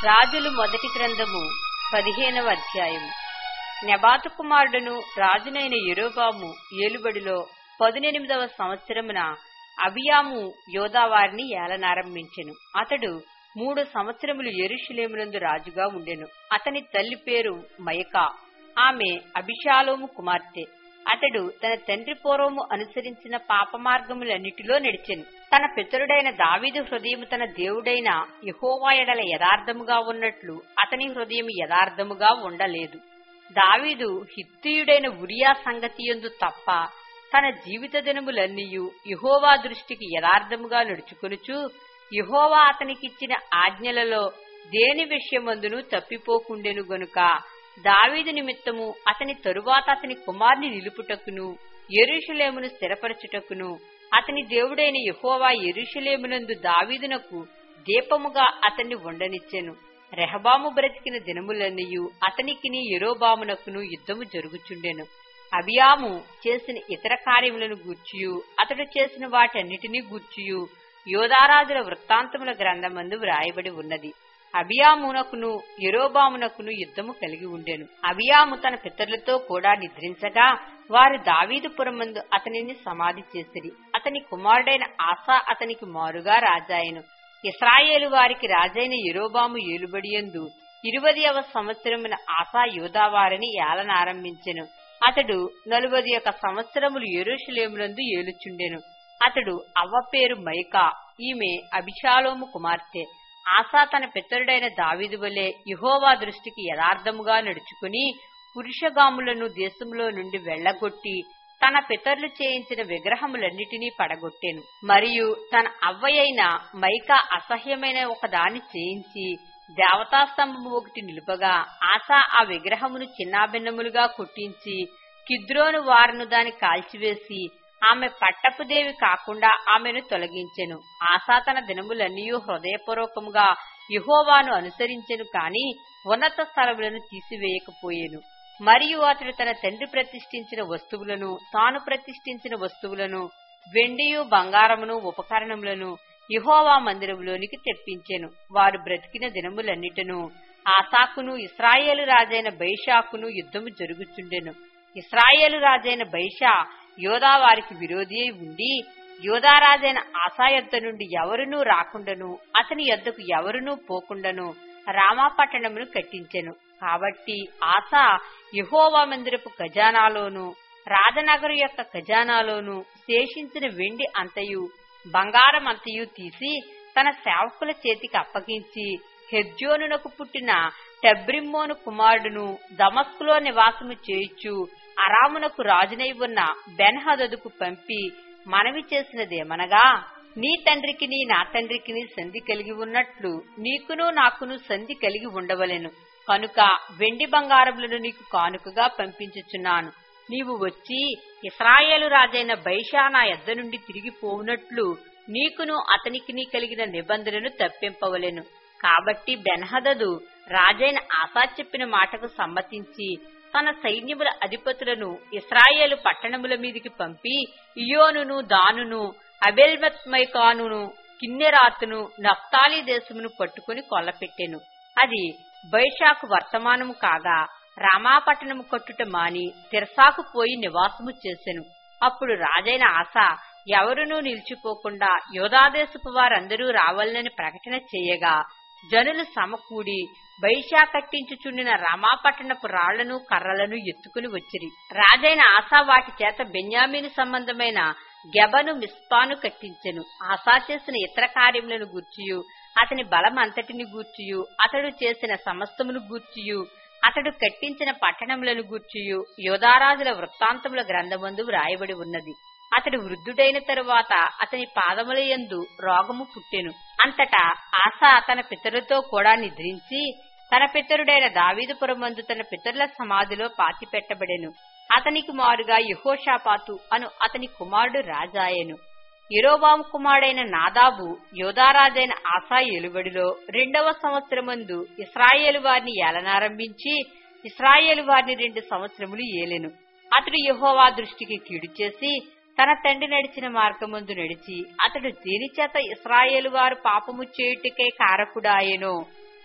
రాజులు మొదటి గ్రంథము పదిహేనవ అధ్యాయము నెబాతు కుమారుడును రాజునైన యెరోబాము ఏలుబడిలో పదునెనిమిదవ సంవత్సరమున అబియాము యోదావారిని ఏలనారంభించెను అతడు మూడు సంవత్సరములు యెరూషలేమునందు రాజుగా ఉండెను అతని తల్లి పేరు మయకా ఆమె అభిషాలోము కుమార్తె అతడు తన తండ్రి పూర్వము అనుసరించిన పాప మార్గములన్నిటిలో నడిచెను తన పితరుడైన దావీదు హృదయం తన దేవుడైన యహోవా ఎడల యథార్థముగా ఉన్నట్లు అతని హృదయం యథార్థముగా ఉండలేదు దావీదు హిత్తియుడైన ఉరియా సంగతియందు తప్ప తన జీవిత దినములన్నీయు యహోవా దృష్టికి యథార్థముగా నడుచుకొనుచు యహోవా అతనికిచ్చిన ఆజ్ఞలలో దేని విషయమందును తప్పిపోకుండెను గనుక దావీదు నిమిత్తము అతని తరువాత అతని కుమార్ని నిలుపుటకును యెరూషలేమును స్థిరపరచుటకును అతని దేవుడైన యహోవా యెరూషలేమునందు దావీదునకు దీపముగా అతన్ని ఉండనిచ్చెను రెహబాము బ్రతికిన దినములన్నీయు అతనికిని యెరోబామునకును యుద్ధము జరుగుచుండెను అబియాము చేసిన ఇతర కార్యములను గూర్చియు అతడు చేసిన వాటన్నిటినీ గూర్చియు యోధారాజుల వృత్తాంతముల గ్రంథమందు వ్రాయబడి ఉన్నది అబియామునకును యెరోబామునకును యుద్ధము కలిగి ఉండెను అబియాము తన పితరులతో కూడా నిద్రించగా వారు దావీదుపురమందు అతనిని సమాధి చేసిరి అతని కుమారుడైన ఆసా అతనికి మారుగా రాజాయను ఇస్రాయేలు వారికి రాజైన యెరోబాము ఏలుబడియందు ఇరువదియవ సంవత్సరమున ఆసా యోధావారిని ఏలనారంభించెను అతడు నలువది ఒక సంవత్సరములు యెరూషలేమునందు ఏలుచుండెను అతడు అవ్వ పేరు మైకా ఈమె అభిషాలోము కుమార్తె ఆసా తన పితరుడైన దావీదు వలె యహోవా దృష్టికి యథార్థముగా నడుచుకుని పురుషగాములను దేశంలో నుండి వెళ్లగొట్టి తన పితరులు చేయించిన విగ్రహములన్నిటినీ పడగొట్టెను మరియు తన అవ్వయైన మైకా అసహ్యమైన ఒకదాన్ని చేయించి దేవతాస్తంభము ఒకటి నిలుపగా ఆశా ఆ విగ్రహమును చిన్నాభిన్నములుగా కొట్టించి కిద్రోను వారును దాన్ని కాల్చివేసి ఆమె పట్టపుదేవి కాకుండా ఆమెను తొలగించెను ఆశా తన దినములన్నీ హృదయపూర్వకముగా యహోవాను అనుసరించెను కాని ఉన్నత స్థలములను తీసివేయకపోయెను మరియు అతడు తన తండ్రి ప్రతిష్ఠించిన వస్తువులను తాను ప్రతిష్ఠించిన వస్తువులను వెండియు బంగారమును ఉపకరణములను యహోవా మందిరములోనికి తెప్పించెను వారు బ్రతికిన దినములన్నిటను ఆసాకును ఇస్రాయేలు రాజైన బైషాకును యుద్ధము జరుగుచుండెను ఇస్రాయేలు రాజైన బైషా యోధా వారికి విరోధి అయి ఉండి యోధారాజైన ఆశా యొద్ద నుండి ఎవరునూ రాకుండను అతని యొద్దకు ఎవరునూ పోకుండను రామాపట్టణమును కట్టించెను కాబట్టి ఆశ యహోవా మందిరపు ఖజానాలోను రాజనగరు యొక్క ఖజానాలోను శేషించిన వెండి అంతయు బంగారం అంతయు తీసి తన సేవకుల చేతికి అప్పగించి హెర్జోనునకు పుట్టిన టెబ్రిమ్మోను కుమారుడును దమస్కులో నివాసము చేయుచు అరామునకు రాజునై ఉన్న బెన్హదదుకు పంపి మనవి చేసినదేమనగా నీ తండ్రికి నీ నా తండ్రికి సంధి కలిగి ఉన్నట్లు నీకును నాకును సంధి కలిగి ఉండవలెను కనుక వెండి బంగారములను నీకు కానుకగా పంపించుచున్నాను నీవు వచ్చి ఇస్రాయేలు రాజైన బైషా నా ఎద్ద నుండి తిరిగి పోవునట్లు నీకును అతనికి కలిగిన నిబంధనను తప్పింపవలెను కాబట్టి బెన్హదదు రాజైన ఆశా చెప్పిన మాటకు సమ్మతించి తన సైన్యముల అధిపతులను ఇస్రాయేలు పట్టణముల మీదికి పంపి ఇయోనును దానును అబెల్మత్మైకానును కిన్నెరాతును నఫ్తాలి దేశమును పట్టుకుని కొల్లపెట్టెను అది బైషాకు వర్తమానము కాగా రామాపట్టణము కట్టుట మాని తిరసాకు పోయి నివాసము చేసెను అప్పుడు రాజైన ఆశ ఎవరునూ నిలిచిపోకుండా యోధాదేశపు వారందరూ రావాలని ప్రకటన చేయగా జనులు సమకూడి బైషా కట్టించుచుండిన రామాపట్టణపు రాళ్లను కర్రలను ఎత్తుకుని వచ్చిరి రాజైన ఆశా వాటి చేత బెన్యామీను సంబంధమైన గెబను మిస్పాను కట్టించెను ఆశా చేసిన ఇతర కార్యములను గూర్చియు అతని బలం అంతటిని గూర్చియు అతడు చేసిన సమస్తమును గూర్చియు అతడు కట్టించిన పట్టణములను గూర్చియు యోధారాజుల వృత్తాంతముల గ్రంథమందు వ్రాయబడి ఉన్నది అతడు వృద్ధుడైన తరువాత అతని పాదముల యందు రోగము పుట్టెను అంతటా ఆశ తన పితరులతో కూడా నిద్రించి తన పితరుడైన దావీదుపురమందు తన పితరుల సమాధిలో పాతిపెట్టబడెను అతనికి మారుగా యహోషాపాతు అను అతని కుమారుడు రాజాయెను ఇరోబాము కుమారుడైన నాదాబు యోధారాజైన ఆశా ఎలుబడిలో రెండవ సంవత్సరమందు ఇస్రాయేలు వారిని ఏలనారంభించి ఇస్రాయేలు వారిని రెండు సంవత్సరములు ఏలెను అతడు యహోవా దృష్టికి కీడు చేసి తన తండ్రి నడిచిన మార్గమందు నడిచి అతడు దేనిచేత ఇస్రాయేలు వారు పాపము చేయుటకే కారకుడాయెనో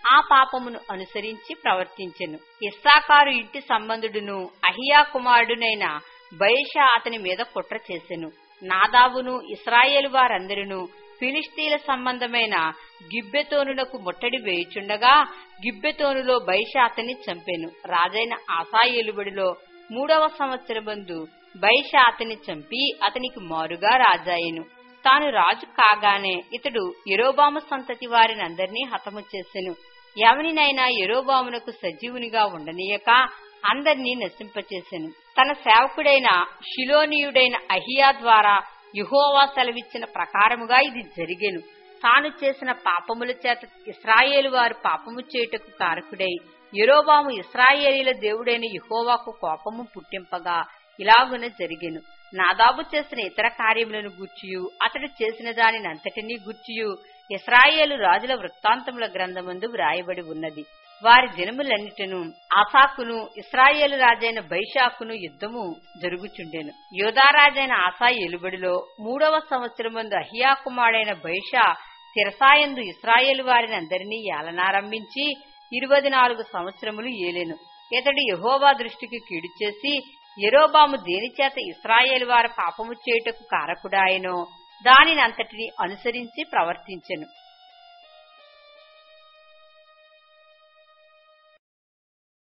ఆ పాపమును అనుసరించి ప్రవర్తించెను ఇస్సాకారు ఇంటి సంబంధుడును అహియా కుమారుడునైన బయషా అతని మీద కుట్ర చేసెను నాదాబును ఇస్రాయేలు వారందరినూ ఫిలిస్తీన్ల సంబంధమైన గిబ్బెతోనులకు ముట్టడి వేయుచుండగా గిబ్బెతోనులో బైషా అతన్ని చంపెను రాజైన ఆసాయేలుబడిలో మూడవ సంవత్సరమందు బైషా అతన్ని చంపి అతనికి మారుగా రాజాయెను తాను రాజు కాగానే ఇతడు ఎరోబాము సంతతి వారిని అందరినీ హతము చేసెను ఎవనినైనా ఎరోబామునకు సజీవునిగా ఉండనీయక అందర్నీ నశింపచేసెను తన సేవకుడైన షిలోనియుడైన అహియా ద్వారా యుహోవా సెలవిచ్చిన ప్రకారముగా ఇది జరిగెను తాను చేసిన పాపముల చేత ఇస్రాయేలు వారు పాపము చేయుటకు కారకుడై యెరోబాము ఇస్రాయేలీల దేవుడైన యుహోవాకు కోపము పుట్టింపగా ఇలాగున జరిగెను నాదాబు చేసిన ఇతర కార్యములను గూర్చియు అతడు చేసిన దానిని అంతటినీ గూర్చియు ఇస్రాయేలు రాజుల వృత్తాంతముల గ్రంథమందు వ్రాయబడి ఉన్నది వారి దినములన్నిటను ఆసాకును ఇస్రాయేలు రాజైన బైషాకును యుద్ధము జరుగుచుండెను యోధారాజైన ఆసా ఎలుబడిలో మూడవ సంవత్సరమందు అహియా కుమారుడైన బైషా తిరసాయందు ఇస్రాయేలు వారిని అందరినీ ఏలనారంభించి ఇరవై నాలుగు సంవత్సరములు ఏలెను ఇతడు యహోవా దృష్టికి కీడు చేసి ఎరోబాము దేనిచేత ఇస్రాయేలు వారి పాపము చేయుటకు కారకుడాయనో దానిని అంతటిని అనుసరించి ప్రవర్తించెను